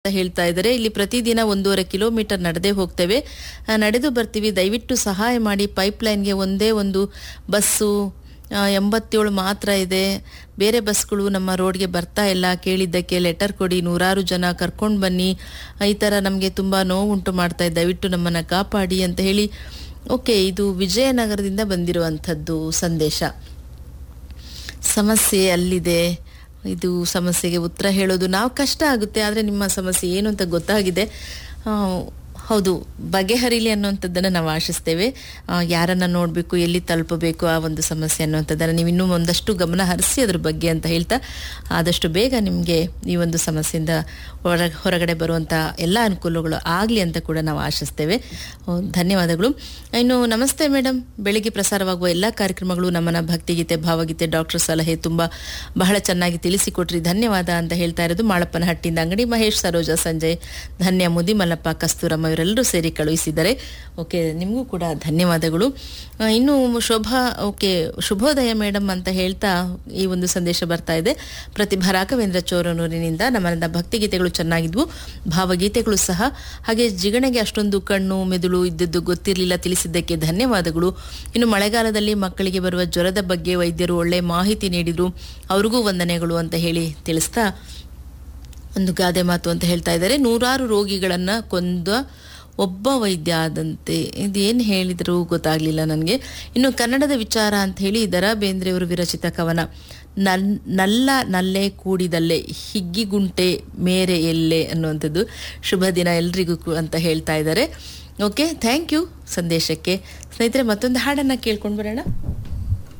ಅಂತ ಹೇಳ್ತಾ ಇದ್ದಾರೆ ಇಲ್ಲಿ ಪ್ರತಿದಿನ ಒಂದೂವರೆ ಕಿಲೋಮೀಟರ್ ನಡೆದೇ ಹೋಗ್ತೇವೆ ಆ, ನಡೆದು ಬರ್ತೀವಿ ದಯವಿಟ್ಟು ಸಹಾಯ ಮಾಡಿ ಪೈಪ್ಲೈನ್ಗೆ ಒಂದೇ ಒಂದು ಬಸ್ಸು ಆ, ಎಂಬತ್ತೇಳು ಮಾತ್ರ ಇದೆ ಬೇರೆ ಬಸ್ಗಳು ನಮ್ಮ ರೋಡ್ಗೆ ಬರ್ತಾ ಇಲ್ಲ ಕೇಳಿದ್ದಕ್ಕೆ ಲೆಟರ್ ಕೊಡಿ ನೂರಾರು ಜನ ಕರ್ಕೊಂಡು ಬನ್ನಿ ಈ ಥರ ನಮಗೆ ತುಂಬ ನೋವುಂಟು ಮಾಡ್ತಾ ಇದೆ ದಯವಿಟ್ಟು ನಮ್ಮನ್ನು ಕಾಪಾಡಿ ಅಂತ ಹೇಳಿ ಓಕೆ ಇದು ವಿಜಯನಗರದಿಂದ ಬಂದಿರುವಂಥದ್ದು ಸಂದೇಶ ಸಮಸ್ಯೆ ಅಲ್ಲಿದೆ ಇದು ಸಮಸ್ಯೆಗೆ ಉತ್ತರ ಹೇಳೋದು ನಾವು ಕಷ್ಟ ಆಗುತ್ತೆ ಆದರೆ ನಿಮ್ಮ ಸಮಸ್ಯೆ ಏನು ಅಂತ ಗೊತ್ತಾಗಿದೆ ಆ, ಹೌದು ಬಗೆಹರಿಲಿ ಅನ್ನುವಂಥದ್ದನ್ನು ನಾವು ಆಶಿಸ್ತೇವೆ ಆ, ಯಾರನ್ನ ನೋಡಬೇಕು ಎಲ್ಲಿ ತಲುಪಬೇಕು ಆ ಒಂದು ಸಮಸ್ಯೆ ಅನ್ನುವಂಥದ್ದನ್ನು ನೀವು ಇನ್ನೂ ಒಂದಷ್ಟು ಗಮನ ಹರಿಸಿ ಅದ್ರ ಬಗ್ಗೆ ಅಂತ ಹೇಳ್ತಾ ಆದಷ್ಟು ಬೇಗ ನಿಮಗೆ ಈ ಒಂದು ಸಮಸ್ಯೆಯಿಂದ ಹೊರ ಹೊರಗಡೆ ಬರುವಂಥ ಎಲ್ಲ ಅನುಕೂಲಗಳು ಆಗಲಿ ಅಂತ ಕೂಡ ನಾವು ಆಶಿಸ್ತೇವೆ ಆ, ಧನ್ಯವಾದಗಳು ಇನ್ನು ನಮಸ್ತೆ ಮೇಡಮ್ ಬೆಳಿಗ್ಗೆ ಪ್ರಸಾರವಾಗುವ ಎಲ್ಲ ಕಾರ್ಯಕ್ರಮಗಳು ನಮ್ಮನ್ನ ಭಕ್ತಿಗೀತೆ ಭಾವಗೀತೆ ಡಾಕ್ಟರ್ ಸಲಹೆ ತುಂಬ ಬಹಳ ಚೆನ್ನಾಗಿ ತಿಳಿಸಿಕೊಟ್ರಿ ಧನ್ಯವಾದ ಅಂತ ಹೇಳ್ತಾ ಇರೋದು ಮಾಳಪ್ಪನ ಹಟ್ಟಿಯಿಂದ ಅಂಗಡಿ ಮಹೇಶ್ ಸರೋಜ ಸಂಜಯ್ ಧನ್ಯ ಮುದಿ ಮಲ್ಲಪ್ಪ ಕಸ್ತೂರಮ್ಮ ಇವರೆಲ್ಲರೂ ಸೇರಿ ಕಳುಹಿಸಿದ್ದಾರೆ ಓಕೆ ನಿಮಗೂ ಕೂಡ ಧನ್ಯವಾದಗಳು ಆ, ಇನ್ನು ಶೋಭಾ ಓಕೆ ಶುಭೋದಯ ಮೇಡಮ್ ಅಂತ ಹೇಳ್ತಾ ಈ ಒಂದು ಸಂದೇಶ ಬರ್ತಾ ಇದೆ ಪ್ರತಿಭಾ ರಾಘವೇಂದ್ರ ಚೋರನೂರಿನಿಂದ ನಮ್ಮ ಭಕ್ತಿಗೀತೆಗಳು ಚೆನ್ನಾಗಿದ್ವು ಭಾವಗೀತೆಗಳು ಸಹ ಹಾಗೆ ಜಿಗಣೆಗೆ ಅಷ್ಟೊಂದು ಕಣ್ಣು ಮೆದುಳು ಇದ್ದದ್ದು ಗೊತ್ತಿರಲಿಲ್ಲ ತಿಳಿಸಿದ್ದಕ್ಕೆ ಧನ್ಯವಾದಗಳು ಇನ್ನು ಮಳೆಗಾಲದಲ್ಲಿ ಮಕ್ಕಳಿಗೆ ಬರುವ ಜ್ವರದ ಬಗ್ಗೆ ವೈದ್ಯರು ಒಳ್ಳೆ ಮಾಹಿತಿ ನೀಡಿದ್ರು ಅವ್ರಿಗೂ ವಂದನೆಗಳು ಅಂತ ಹೇಳಿ ತಿಳಿಸ್ತಾ ಒಂದು ಗಾದೆ ಮಾತು ಅಂತ ಹೇಳ್ತಾ ಇದ್ದಾರೆ ನೂರಾರು ರೋಗಿಗಳನ್ನ ಕೊಂದ ಒಬ್ಬ ವೈದ್ಯ ಆದಂತೆ ಇದೇನು ಹೇಳಿದ್ರು ಗೊತ್ತಾಗ್ಲಿಲ್ಲ ನನಗೆ ಇನ್ನು ಕನ್ನಡದ ವಿಚಾರ ಅಂತ ಹೇಳಿ ದರ ಬೇಂದ್ರೆಯವರು ವಿರಚಿತ ಕವನ ನಲ್ ನಲ್ಲ ನಲ್ಲೆ ಕೂಡಿದಲ್ಲೇ ಹಿಗ್ಗಿಗುಂಟೆ ಮೇರೆ ಎಲ್ಲೆ ಅನ್ನುವಂಥದ್ದು ಶುಭ ದಿನ ಎಲ್ರಿಗೂ ಕು- ಅಂತ ಹೇಳ್ತಾ ಇದ್ದಾರೆ ಓಕೆ ಥ್ಯಾಂಕ್ ಯು ಸಂದೇಶಕ್ಕೆ ಸ್ನೇಹಿತರೆ ಮತ್ತೊಂದು ಹಾಡನ್ನು ಕೇಳ್ಕೊಂಡು ಬರೋಣ